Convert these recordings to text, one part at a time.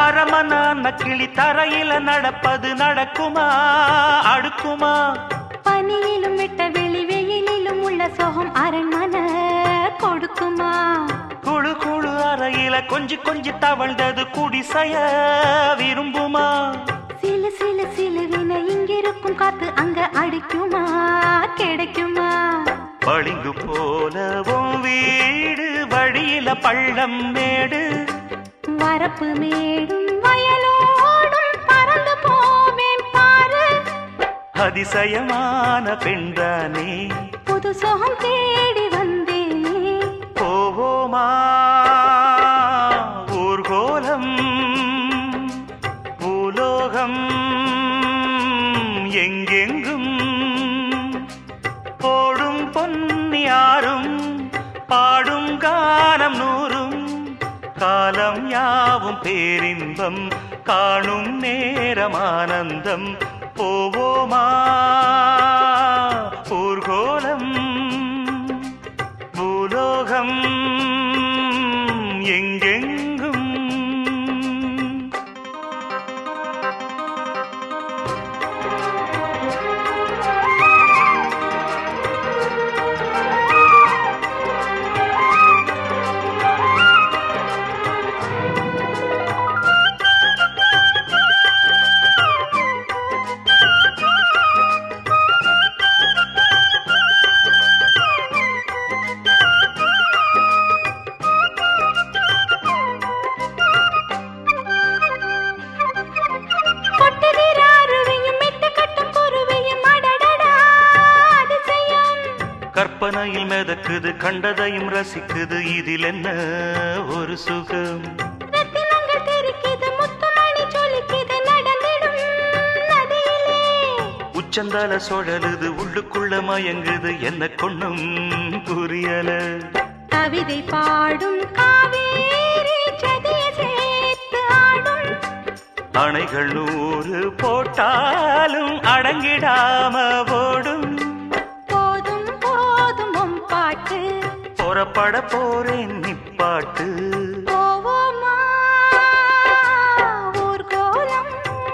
அரமனான கிளி தரையில நடப்பது நடக்குமா அடுக்குமா பனியிலும் விட்ட வெளி வெயிலிலும் உள்ள சோகம் அரண்மனை கொடுக்குமா குழு குழு அறையில கொஞ்சி கொஞ்சி தவழ்ந்தது குடிசைய விரும்புமா சிலு சிலு சிலுவின இங்கிருக்கும் காத்து அங்க அடிக்குமா கிடைக்குமா பளிங்கு போலவும் வீடு வழியில பள்ளம் மேடு வரப்பு மேடும் வயலோடும் பறந்து போவேன் பாரு அதிசயமான பெண்தானே புது சோகம் தேடி வந்தேனே போவோமா ஊர்கோலம் பூலோகம் எங்கெங்கும் போடும் பொன்னியாரும் பாடும் கானம் நூறும் காலம் யாவும் பேரின்பம் காணும் நேரம் ஆனந்தம் போவோமா ஊர்கோலம் பூலோகம் எங்கெங்கும் கொட்டுகிற அருவியும் மெட்டு கட்டும் குருவியும் அடடடா அதிசயம் கற்பனையில் மிதக்குது கண்டதையும் ரசிக்குது இதில் என்ன ஒரு சுகம் ரத்தினங்கள் தெரிக்குது முத்துமணி சொலிக்குது நடந்திடும் நதியிலே உச்சந்தால சுழலுது உள்ளுக்குள்ள மயங்குது என்ன கொண்ணும் புரியல கவிதை பாடும் காவேரி சதிய சேர்த்து ஆடும் அணைகள் நூறு போட்டாலும் அடங்கிடாம ஓடும் போதும் போதும் உன் பாட்டு புறப்பட போறேன் நிப்பாட்டு போவோமா ஊர்கோலம்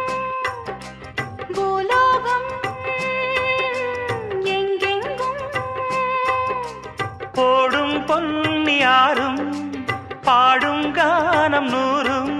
பூலோகம் எங்கெங்கும் போடும் பொன்னியாரும் பாடும் கானம் நூறும்